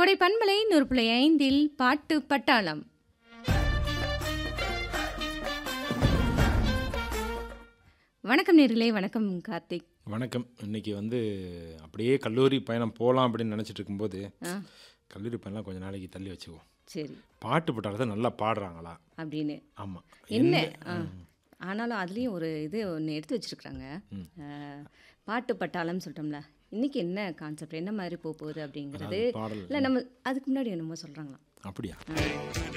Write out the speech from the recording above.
கொடை பண்பலை நூறு புள்ளி ஐந்தில் பாட்டு பட்டாளம் வணக்கம் நேர்களே வணக்கம் கார்த்திக் வணக்கம் இன்னைக்கு வந்து அப்படியே கல்லூரி பயணம் போகலாம் அப்படின்னு நினச்சிட்டு இருக்கும்போது ஆ கல்லூரி பயணம் கொஞ்ச நாளைக்கு தள்ளி வச்சுக்குவோம் சரி பாட்டு பட்டாளத்தை நல்லா பாடுறாங்களா அப்படின்னு ஆமாம் என்ன ஆ, ஆனாலும் அதுலேயும் ஒரு இது ஒன்று எடுத்து வச்சிருக்கிறாங்க ஆ, பாட்டு பட்டாளம் சொல்லிட்டோம்ல இன்னைக்கு என்ன கான்செப்ட் என்ன மாதிரி போக போகுது அப்படிங்கிறது பாடல் இல்லை நம்ம அதுக்கு முன்னாடி என்னமோ சொல்கிறாங்களாம் அப்படியா